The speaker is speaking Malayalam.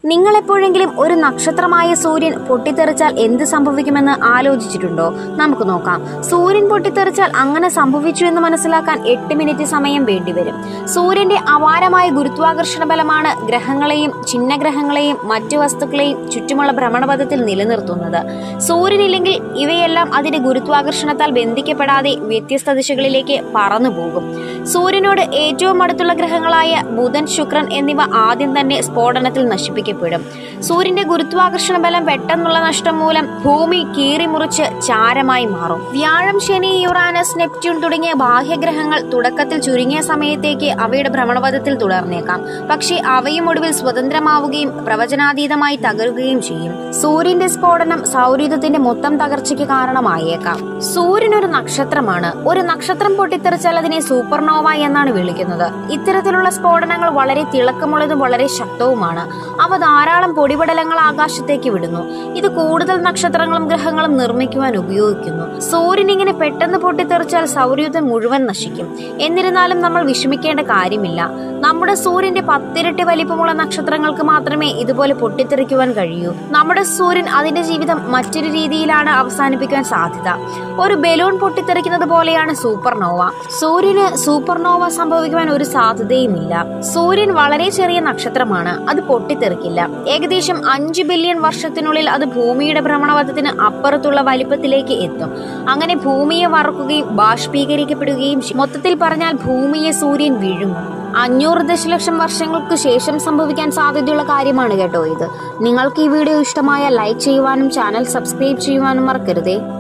നിങ്ങൾ എപ്പോഴെങ്കിലും ഒരു നക്ഷത്രമായ സൂര്യൻ പൊട്ടിത്തെറിച്ചാൽ എന്ത് സംഭവിക്കുമെന്ന് ആലോചിച്ചിട്ടുണ്ടോ നമുക്ക് നോക്കാം സൂര്യൻ പൊട്ടിത്തെറിച്ചാൽ അങ്ങനെ സംഭവിച്ചു എന്ന് മനസ്സിലാക്കാൻ എട്ട് മിനിറ്റ് സമയം വേണ്ടിവരും സൂര്യന്റെ അപാരമായ ഗുരുത്വാകർഷണ ബലമാണ് ഗ്രഹങ്ങളെയും ചിഹ്നഗ്രഹങ്ങളെയും മറ്റു വസ്തുക്കളെയും ചുറ്റുമുള്ള ഭ്രമണപഥത്തിൽ നിലനിർത്തുന്നത് സൂര്യനില്ലെങ്കിൽ ഇവയെല്ലാം അതിന്റെ ഗുരുത്വാകർഷണത്താൽ ബന്ധിക്കപ്പെടാതെ വ്യത്യസ്ത ദിശകളിലേക്ക് പറന്നു പോകും സൂര്യനോട് ഏറ്റവും അടുത്തുള്ള ഗ്രഹങ്ങളായ ബുധൻ ശുക്രൻ എന്നിവ ആദ്യം തന്നെ സ്ഫോടനത്തിൽ നശിപ്പിക്കപ്പെടും സൂര്യന്റെ ഗുരുത്വാകർഷണ ബലം പെട്ടെന്നുള്ള നഷ്ടം മൂലം ഭൂമി കീറിമുറിച്ച് ചാരമായി മാറും വ്യാഴം ശനി യുറാനസ് നെപ്റ്റ്യൂൺ തുടങ്ങിയ ബാഹ്യഗ്രഹങ്ങൾ തുടക്കത്തിൽ ചുരുങ്ങിയ സമയത്തേക്ക് അവയുടെ ഭ്രമണപഥത്തിൽ തുടർന്നേക്കാം പക്ഷേ അവയും ഒടുവിൽ സ്വതന്ത്രമാവുകയും പ്രവചനാതീതമായി തകരുകയും ചെയ്യും സൂര്യന്റെ സ്ഫോടനം സൗരയുധത്തിന്റെ മൊത്തം തകർച്ചയ്ക്ക് കാരണമായേക്കാം സൂര്യൻ ഒരു നക്ഷത്രമാണ് ഒരു നക്ഷത്രം പൊട്ടിത്തെറിച്ചാൽ അതിനെ സൂപ്പർനോവ എന്നാണ് വിളിക്കുന്നത് ഇത്തരത്തിലുള്ള സ്ഫോടനങ്ങൾ വളരെ തിളക്കമുള്ളതും വളരെ ശക്തവുമാണ് അവ ധാരാളം പൊടിപടലങ്ങൾ ആകാശത്തേക്ക് വിടുന്നു ഇത് കൂടുതൽ നക്ഷത്രങ്ങളും ഗ്രഹങ്ങളും നിർമ്മിക്കുവാൻ ഉപയോഗിക്കുന്നു സൂര്യൻ ഇങ്ങനെ പെട്ടെന്ന് പൊട്ടിത്തെറിച്ചാൽ സൗരയുധം മുഴുവൻ നശിക്കും എന്നിരുന്നാലും നമ്മൾ വിഷമിക്കേണ്ട കാര്യമില്ല നമ്മുടെ സൂര്യന്റെ പത്തിരട്ടി വലിപ്പമുള്ള നക്ഷത്രങ്ങൾക്ക് മാത്രമേ ഇതുപോലെ പൊട്ടിത്തെറിക്കുവാൻ കഴിയൂ നമ്മുടെ സൂര്യൻ അതിന്റെ ജീവിതം മറ്റൊരു രീതിയിലാണ് അവസാനിപ്പിക്കാൻ സാധ്യത ഒരു ബലൂൺ പൊട്ടിത്തെറിക്കുന്നത് പോലെയാണ് സൂപ്പർനോവ സൂര്യന് സൂപ്പർനോവ സംഭവിക്കുവാൻ ഒരു സാധ്യതയുമില്ല സൂര്യൻ വളരെ ചെറിയ നക്ഷത്രമാണ് അത് പൊട്ടിത്തെറിക്കില്ല ഏകദേശം അഞ്ച് ബില്യൺ വർഷത്തിനുള്ളിൽ അത് ഭൂമിയുടെ ഭ്രമണപഥത്തിന് അപ്പുറത്തുള്ള വലിപ്പത്തിലേക്ക് എത്തും അങ്ങനെ ഭൂമിയെ വറക്കുകയും ബാഷ്പീകരിക്കപ്പെടുകയും ചെയ്യും മൊത്തത്തിൽ പറഞ്ഞാൽ ഭൂമിയെ സൂര്യൻ വിഴുങ്ങും അഞ്ഞൂറ് ദശലക്ഷം വർഷങ്ങൾക്ക് ശേഷം സംഭവിക്കാൻ സാധ്യതയുള്ള കാര്യമാണ് കേട്ടോ ഇത് നിങ്ങൾക്ക് ഈ വീഡിയോ ഇഷ്ടമായ ലൈക്ക് ചെയ്യുവാനും ചാനൽ സബ്സ്ക്രൈബ് ചെയ്യുവാനും മറക്കരുതേ